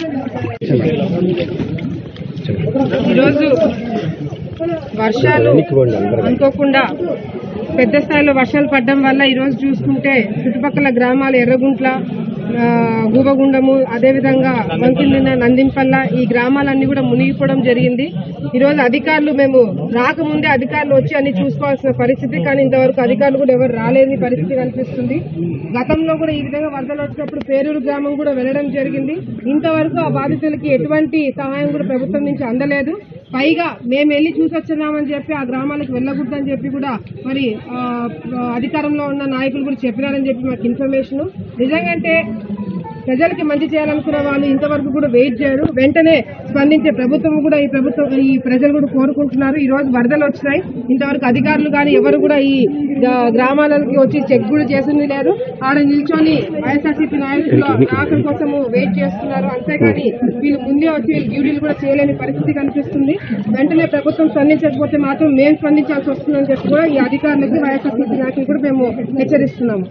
ఈరోజు వర్షాలు అనుకోకుండా పెద్ద స్థాయిలో వర్షాలు పడడం వల్ల ఈరోజు చూసుకుంటే చుట్టుపక్కల గ్రామాలు ఎర్రగుంట్ల ఆ, గూబగుండము అదేవిధంగా వంకిలిన నందింపల్ల ఈ గ్రామాలన్నీ కూడా మునిగిపోవడం జరిగింది ఈరోజు అధికారులు మేము రాకముందే అధికారులు వచ్చి అన్ని చూసుకోవాల్సిన పరిస్థితి కానీ ఇంతవరకు అధికారులు కూడా ఎవరు రాలేని పరిస్థితి కనిపిస్తుంది గతంలో కూడా ఈ విధంగా వరదలు వచ్చినప్పుడు పేరూరు గ్రామం కూడా వెళ్ళడం జరిగింది ఇంతవరకు ఆ బాధితులకి ఎటువంటి సహాయం కూడా ప్రభుత్వం నుంచి అందలేదు పైగా మేము వెళ్ళి చూసొచ్చున్నామని చెప్పి ఆ గ్రామాలకు వెళ్ళకూడదని చెప్పి కూడా మరి ఆ, ఆ, అధికారంలో ఉన్న నాయకులు కూడా చెప్పినారని చెప్పి మాకు ఇన్ఫర్మేషన్ నిజంగంటే ప్రజలకి మంచి చేయాలనుకున్న వాళ్ళు ఇంతవరకు కూడా వెయిట్ చేయరు వెంటనే స్పందించే ప్రభుత్వం కూడా ఈ ప్రభుత్వం ఈ ప్రజలు కూడా కోరుకుంటున్నారు ఈ రోజు వరదలు వచ్చినాయి ఇంతవరకు అధికారులు కానీ ఎవరు కూడా ఈ గ్రా- గ్రామాలకి వచ్చి చెక్ కూడా చేసింది లేరు ఆడ నిల్చొని వైఎస్ఆర్సీపీ నాయకులు ఆఖరి కోసము వెయిట్ చేస్తున్నారు అంతేగాని వీళ్ళు ముందే వచ్చి వీళ్ళు డ్యూటీలు కూడా చేయలేని పరిస్థితి కనిపిస్తుంది వెంటనే ప్రభుత్వం స్పందించకపోతే మాత్రం మేము స్పందించాల్సి వస్తుందని చెప్పి కూడా ఈ అధికారులకి వైఎస్ఆర్సీపీ నాయకులు కూడా మేము హెచ్చరిస్తున్నాము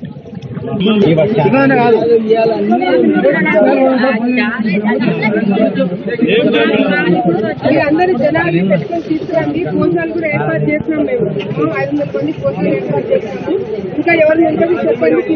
మీరందరూ జనాలు పెట్టుకొని తీసుకురండి భోజనాలు కూడా ఏర్పాటు చేసినాం మేము ఐదు వందల మంది భోజనాలు ఏర్పాటు చేసినాము ఇంకా ఎవరు ఉంటుంది చెప్పండి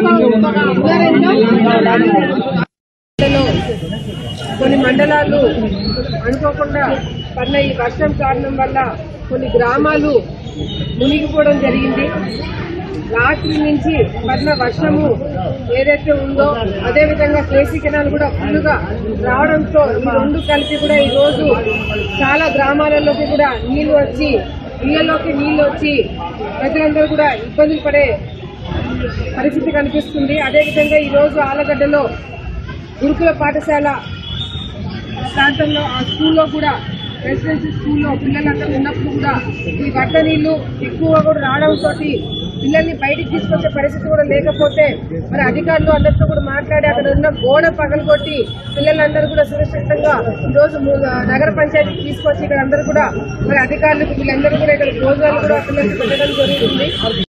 మండలంలో కొన్ని మండలాలు అనుకోకుండా పడిన ఈ వర్షం కారణం వల్ల కొన్ని గ్రామాలు మునిగిపోవడం జరిగింది రాత్రి నుంచి పడిన వర్షము ఏదైతే ఉందో అదే విధంగా కేసీ కెనాల్ కూడా ఫుల్గా రావడంతో ఈ రెండు కలిపి కూడా ఈ రోజు చాలా గ్రామాలలోకి కూడా నీళ్లు వచ్చి ఇళ్లలోకి నీళ్లు వచ్చి ప్రజలందరూ కూడా ఇబ్బందులు పడే పరిస్థితి కనిపిస్తుంది అదేవిధంగా ఈ రోజు ఆలగడ్డలో గురుకుల పాఠశాల ప్రాంతంలో ఆ స్కూల్లో కూడా రెసిడెన్సీ స్కూల్లో పిల్లలందరూ ఉన్నప్పుడు కూడా ఈ వడ్డ నీళ్లు ఎక్కువగా కూడా రావడంతో పిల్లల్ని బయటికి తీసుకొచ్చే పరిస్థితి కూడా లేకపోతే మరి అధికారులు అందరితో కూడా మాట్లాడి అక్కడ ఉన్న గోడ పగలగొట్టి పిల్లలందరూ కూడా సురక్షితంగా ఈ రోజు ము- నగర పంచాయతీకి తీసుకొచ్చి ఇక్కడ అందరూ కూడా మరి అధికారులకు వీళ్ళందరూ కూడా ఇక్కడ భోజనాలు కూడా పిల్లలకు పెట్టడం జరుగుతుంది